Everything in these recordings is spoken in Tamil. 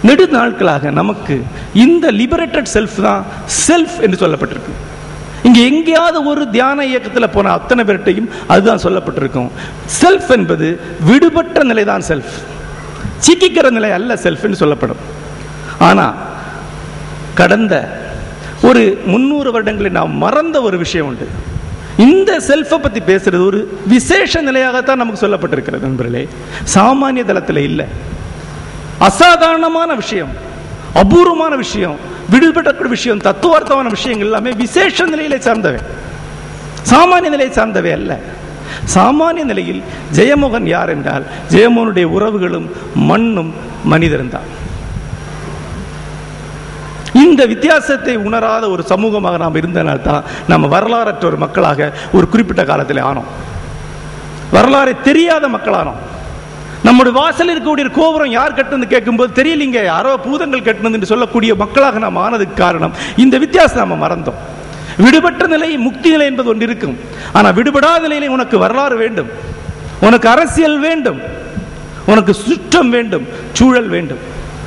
நெடு நாட்களாக நமக்கு இந்த லிபரேட்டட் செல்ஃப் தான் செல்ஃப் என்று சொல்லப்பட்டிருக்கு இங்க எங்கேயாவது ஒரு தியான இயக்கத்தில் போன அத்தனை பேர்கிட்டையும் அதுதான் சொல்லப்பட்டிருக்கும் செல்ஃப் என்பது விடுபட்ட நிலை தான் செல்ஃப் சிக்கிக்கிற நிலை அல்ல செல்ஃப்னு சொல்லப்படும் ஆனா கடந்த ஒரு முன்னூறு வருடங்களில் நாம் மறந்த ஒரு விஷயம் உண்டு இந்த செல்ஃபை பத்தி பேசுறது ஒரு விசேஷ நிலையாகத்தான் நமக்கு சொல்லப்பட்டிருக்கிறது நண்பர்களே சாமானிய தளத்தில் இல்லை அசாதாரணமான விஷயம் அபூர்வமான விஷயம் விடுபட்ட விஷயம் தத்துவார்த்தமான விஷயங்கள் எல்லாமே விசேஷ நிலையிலே சார்ந்தவை சாமானிய நிலையை சார்ந்தவை அல்ல சாமானிய நிலையில் ஜெயமோகன் யார் என்றால் ஜெயமோகனுடைய உறவுகளும் மண்ணும் மனிதரும் தான் இந்த வித்தியாசத்தை உணராத ஒரு சமூகமாக நாம் இருந்தனால் தான் நம்ம வரலாறற்ற ஒரு மக்களாக ஒரு குறிப்பிட்ட காலத்தில் ஆனோம் வரலாறை தெரியாத மக்களானோம் நம்முடைய வாசல் இருக்கக்கூடிய ஒரு கோபுரம் யார் கட்டுனது கேட்கும்போது தெரியலீங்க யாரோ பூதங்கள் கட்டுனது என்று சொல்லக்கூடிய மக்களாக நாம் ஆனதுக்கு காரணம் இந்த வித்தியாசம் நாம் மறந்தோம் விடுபட்ட நிலை முக்தி நிலை என்பது ஒன்று இருக்கும் ஆனால் விடுபடாத நிலையிலே உனக்கு வரலாறு வேண்டும் உனக்கு அரசியல் வேண்டும் உனக்கு சுற்றம் வேண்டும் சூழல் வேண்டும்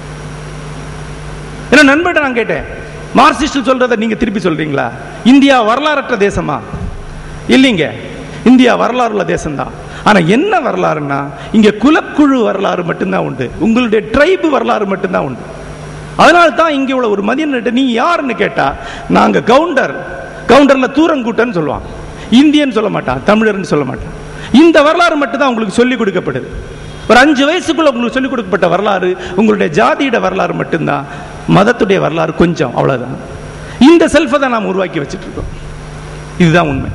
என்ன நண்பர்கிட்ட நான் கேட்டேன் மார்க்சிஸ்ட் சொல்றதை நீங்க திருப்பி சொல்றீங்களா இந்தியா வரலாறற்ற தேசமா இல்லைங்க இந்தியா வரலாறுள்ள தேசம்தான் ஆனா என்ன வரலாறுன்னா இங்க குலக்குழு வரலாறு மட்டும்தான் உண்டு உங்களுடைய ட்ரைபு வரலாறு மட்டும்தான் உண்டு அதனால தான் இங்க உள்ள ஒரு மதியன்கிட்ட நீ யாருன்னு கேட்டா நாங்க கவுண்டர் கவுண்டர்ல தூரங்கூட்டன்னு சொல்லுவான் இந்தியன் சொல்ல மாட்டான் தமிழர்னு சொல்ல மாட்டான் இந்த வரலாறு மட்டும்தான் உங்களுக்கு சொல்லிக் கொடுக்கப்படுது ஒரு அஞ்சு வயசுக்குள்ள உங்களுக்கு சொல்லிக் கொடுக்கப்பட்ட வரலாறு உங்களுடைய ஜாதியோட வரலாறு மட்டும்தான் மதத்துடைய வரலாறு கொஞ்சம் அவ்வளவுதான் இந்த செல்ஃபை தான் நாம் உருவாக்கி வச்சுட்டு இருக்கோம் இதுதான் உண்மை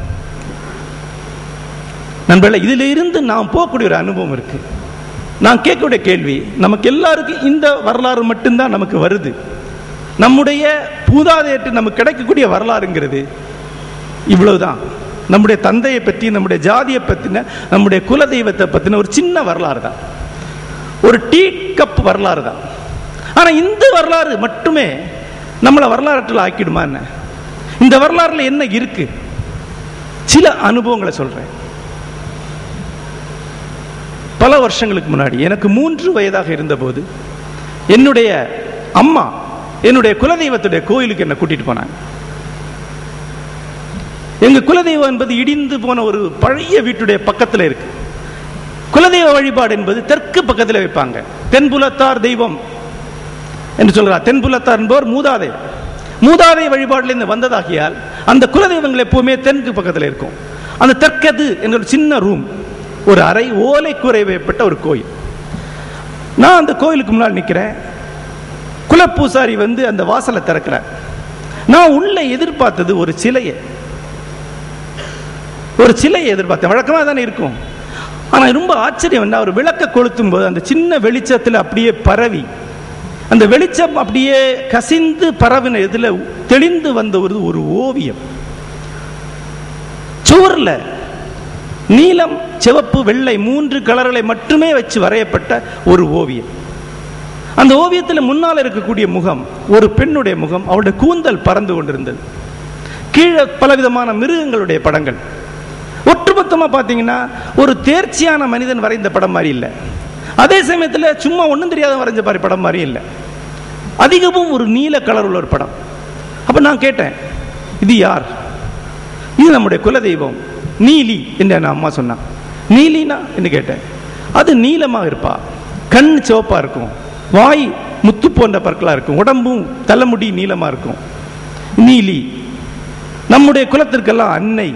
நண்பர்களே இதுல இருந்து நாம் போகக்கூடிய ஒரு அனுபவம் இருக்கு நான் கேட்கக்கூடிய கேள்வி நமக்கு எல்லாருக்கும் இந்த வரலாறு மட்டும்தான் நமக்கு வருது நம்முடைய பூதாதையற்று நமக்கு கிடைக்கக்கூடிய வரலாறுங்கிறது இவ்வளவுதான் நம்முடைய தந்தையை பற்றி நம்முடைய ஜாதியை பற்றின நம்முடைய குல தெய்வத்தை பற்றின ஒரு சின்ன வரலாறு தான் ஒரு டீ கப் வரலாறு தான் ஆனால் இந்த வரலாறு மட்டுமே நம்மளை வரலாற்றில் ஆக்கிடுமா என்ன இந்த வரலாறுல என்ன இருக்கு சில அனுபவங்களை சொல்றேன் பல வருஷங்களுக்கு முன்னாடி எனக்கு மூன்று வயதாக இருந்தபோது என்னுடைய அம்மா என்னுடைய குலதெய்வத்துடைய கோயிலுக்கு என்னை கூட்டிட்டு போனாங்க எங்க குலதெய்வம் என்பது இடிந்து போன ஒரு பழைய வீட்டுடைய பக்கத்தில் இருக்கு குலதெய்வ வழிபாடு என்பது தெற்கு பக்கத்தில் வைப்பாங்க தென்புலத்தார் தெய்வம் என்று சொல்றார் தென்புலத்தார் என்பவர் மூதாதை மூதாதை வழிபாடுல இருந்து வந்ததாகியால் அந்த குலதெய்வங்கள் எப்பவுமே தெற்கு பக்கத்தில் இருக்கும் அந்த தெற்கது என்ற ஒரு சின்ன ரூம் ஒரு அறை ஓலை கூரை வைப்பட்ட ஒரு கோயில் நான் அந்த கோயிலுக்கு முன்னால் நிற்கிறேன் குலப்பூசாரி வந்து அந்த வாசலை திறக்கிறார் நான் உள்ள எதிர்பார்த்தது ஒரு சிலையை ஒரு சிலையை எதிர்பார்த்தேன் வழக்கமாக தானே இருக்கும் ஆனால் ரொம்ப ஆச்சரியம் என்ன அவர் விளக்க கொளுத்தும் போது அந்த சின்ன வெளிச்சத்தில் அப்படியே பரவி அந்த வெளிச்சம் அப்படியே கசிந்து பரவின இதில் தெளிந்து வந்த ஒரு ஒரு ஓவியம் சுவரில் நீலம் சிவப்பு வெள்ளை மூன்று கலர்களை மட்டுமே வச்சு வரையப்பட்ட ஒரு ஓவியம் அந்த ஓவியத்தில் முன்னால் இருக்கக்கூடிய முகம் ஒரு பெண்ணுடைய முகம் அவளுடைய கூந்தல் பறந்து கொண்டிருந்தது கீழே பலவிதமான மிருகங்களுடைய படங்கள் ஒட்டுமொத்தமாக பார்த்தீங்கன்னா ஒரு தேர்ச்சியான மனிதன் வரைந்த படம் மாதிரி இல்லை அதே சமயத்தில் சும்மா ஒன்றும் தெரியாத வரைஞ்ச மாதிரி படம் மாதிரி இல்லை அதிகமும் ஒரு நீல கலர் உள்ள ஒரு படம் அப்போ நான் கேட்டேன் இது யார் இது நம்முடைய குலதெய்வம் நீலி என்று என் அம்மா சொன்னான் நீலினா என்று கேட்டேன் அது நீளமாக இருப்பா கண் சிவப்பாக இருக்கும் வாய் முத்து போன்ற பற்களாக இருக்கும் உடம்பும் தலைமுடி நீளமாக இருக்கும் நீலி நம்முடைய குலத்திற்கெல்லாம் அன்னை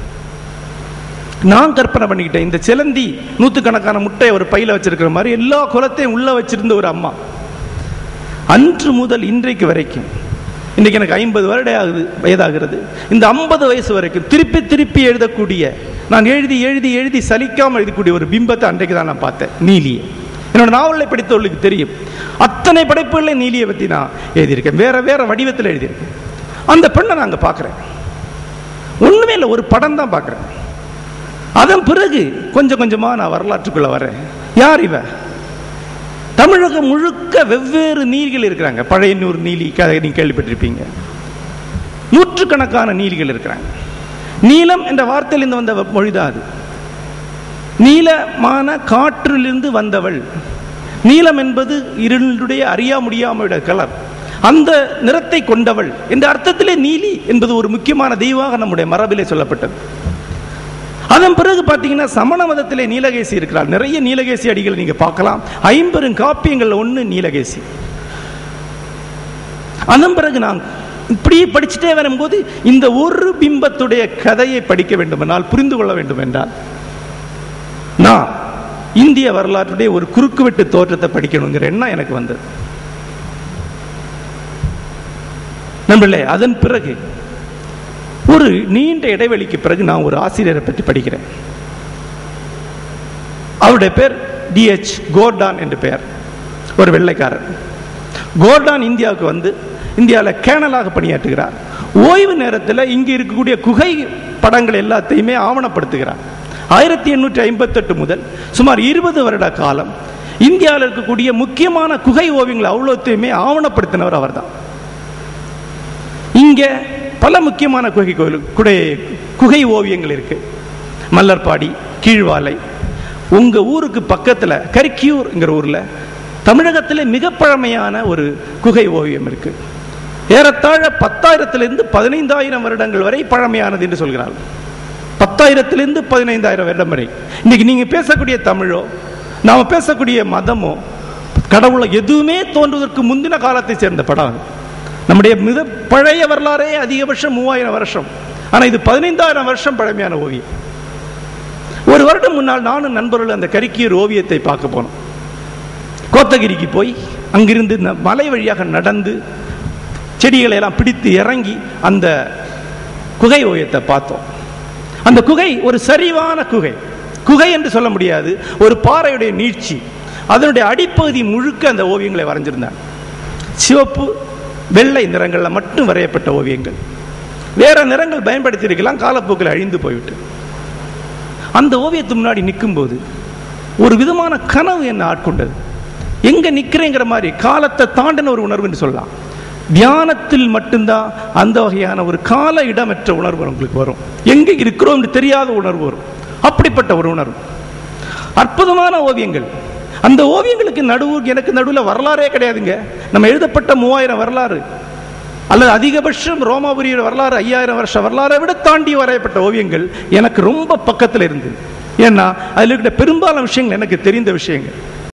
நான் கற்பனை பண்ணிக்கிட்டேன் இந்த சிலந்தி நூற்றுக்கணக்கான முட்டை ஒரு பையில வச்சிருக்கிற மாதிரி எல்லா குலத்தையும் உள்ள வச்சிருந்த ஒரு அம்மா அன்று முதல் இன்றைக்கு வரைக்கும் இன்றைக்கு எனக்கு ஐம்பது வருடம் ஆகுது வயதாகிறது இந்த ஐம்பது வயசு வரைக்கும் திருப்பி திருப்பி எழுதக்கூடிய நான் எழுதி எழுதி எழுதி சலிக்காமல் எழுதக்கூடிய ஒரு பிம்பத்தை அன்றைக்கு தான் நான் பார்த்தேன் நீலியை என்னோட நாவலை படித்தவர்களுக்கு தெரியும் அத்தனை படைப்புகளில் நீலியை பற்றி நான் எழுதியிருக்கேன் வேற வேற வடிவத்தில் எழுதியிருக்கேன் அந்த பெண்ணை நான் அங்கே பார்க்குறேன் ஒன்றுமே இல்லை ஒரு படம் தான் பார்க்குறேன் அதன் பிறகு கொஞ்சம் கொஞ்சமாக நான் வரலாற்றுக்குள்ள வரேன் யார் இவ தமிழகம் முழுக்க வெவ்வேறு நீர்கள் இருக்கிறாங்க பழையனூர் நீலி கதை நீங்க கேள்விப்பட்டிருப்பீங்க நூற்றுக்கணக்கான நீலிகள் இருக்கிறாங்க நீலம் என்ற வார்த்தையிலிருந்து வந்த மொழிதான் அது நீலமான காற்றிலிருந்து வந்தவள் நீலம் என்பது இருளுடைய அறியா முடியாமையுடைய கலர் அந்த நிறத்தை கொண்டவள் என்ற அர்த்தத்திலே நீலி என்பது ஒரு முக்கியமான தெய்வமாக நம்முடைய மரபிலே சொல்லப்பட்டது அதன் பிறகு பார்த்தீங்கன்னா சமண மதத்திலே நீலகேசி இருக்கிறார் நிறைய நீலகேசி அடிகள் நீங்க பார்க்கலாம் ஐம்பெரும் காப்பியங்கள் ஒன்று நீலகேசி அதன் பிறகு நான் இப்படியே படிச்சுட்டே வரும்போது இந்த ஒரு பிம்பத்துடைய கதையை படிக்க வேண்டுமென்றால் புரிந்து கொள்ள வேண்டும் என்றால் நான் இந்திய வரலாற்றுடைய ஒரு குறுக்குவெட்டு தோற்றத்தை படிக்கணுங்கிற எண்ணம் எனக்கு வந்தது நண்பர்களே அதன் பிறகு ஒரு நீண்ட இடைவெளிக்கு பிறகு நான் ஒரு ஆசிரியரை பற்றி படிக்கிறேன் அவருடைய பேர் டிஎச் கோர்டான் என்று பெயர் ஒரு வெள்ளைக்காரர் கோர்டான் இந்தியாவுக்கு வந்து இந்தியாவில் கேனலாக பணியாற்றுகிறார் ஓய்வு நேரத்தில் இங்கே இருக்கக்கூடிய குகை படங்கள் எல்லாத்தையுமே ஆவணப்படுத்துகிறார் ஆயிரத்தி எண்ணூற்றி ஐம்பத்தெட்டு முதல் சுமார் இருபது வருட காலம் இந்தியாவில் இருக்கக்கூடிய முக்கியமான குகை ஓவியங்களை அவ்வளோத்தையுமே ஆவணப்படுத்தினவர் அவர்தான் இங்கே பல முக்கியமான குகை கோயில் குடை குகை ஓவியங்கள் இருக்கு மல்லர்பாடி கீழ்வாலை உங்க ஊருக்கு பக்கத்தில் கரிக்கியூர்ங்கிற ஊர்ல தமிழகத்தில் மிக பழமையான ஒரு குகை ஓவியம் இருக்கு ஏறத்தாழ பத்தாயிரத்திலிருந்து பதினைந்தாயிரம் வருடங்கள் வரை பழமையானது என்று சொல்கிறார்கள் பத்தாயிரத்திலிருந்து பதினைந்தாயிரம் வருடம் வரை இன்னைக்கு நீங்க பேசக்கூடிய தமிழோ நாம பேசக்கூடிய மதமோ கடவுளை எதுவுமே தோன்றுவதற்கு முந்தின காலத்தை சேர்ந்த படம் அது. நம்முடைய மிக பழைய வரலாறே அதிகபட்சம் மூவாயிரம் வருஷம் ஆனா இது பதினைந்தாயிரம் வருஷம் பழமையான ஓவியம் ஒரு வருடம் முன்னால் நானும் நண்பர்கள் அந்த கரிக்கியர் ஓவியத்தை பார்க்க போனோம் கோத்தகிரிக்கு போய் அங்கிருந்து இந்த மலை வழியாக நடந்து செடிகளை எல்லாம் பிடித்து இறங்கி அந்த குகை ஓவியத்தை பார்த்தோம் அந்த குகை ஒரு சரிவான குகை குகை என்று சொல்ல முடியாது ஒரு பாறையுடைய நீட்சி அதனுடைய அடிப்பகுதி முழுக்க அந்த ஓவியங்களை வரைஞ்சிருந்தாங்க சிவப்பு வெள்ளை நிறங்களில் மட்டும் வரையப்பட்ட ஓவியங்கள் வேற நிறங்கள் பயன்படுத்தி இருக்கலாம் காலப்போக்கில் அழிந்து போய்விட்டு அந்த ஓவியத்து முன்னாடி நிற்கும்போது ஒரு விதமான கனவு என்ன ஆட்கொண்டது எங்க நிக்கிறேங்கிற மாதிரி காலத்தை தாண்டின ஒரு உணர்வு என்று சொல்லலாம் தியானத்தில் மட்டும்தான் அந்த வகையான ஒரு கால இடமற்ற உணர்வு உங்களுக்கு வரும் எங்க இருக்கிறோம் என்று தெரியாத உணர்வு வரும் அப்படிப்பட்ட ஒரு உணர்வு அற்புதமான ஓவியங்கள் அந்த ஓவியங்களுக்கு நடுவு எனக்கு நடுவில் வரலாறே கிடையாதுங்க நம்ம எழுதப்பட்ட மூவாயிரம் வரலாறு அல்லது அதிகபட்சம் ரோமாபுரியோட வரலாறு ஐயாயிரம் வருஷ வரலாறை விட தாண்டி வரையப்பட்ட ஓவியங்கள் எனக்கு ரொம்ப பக்கத்தில் இருந்தது ஏன்னா அதில் இருக்கிற பெரும்பாலான விஷயங்கள் எனக்கு தெரிந்த விஷயங்கள்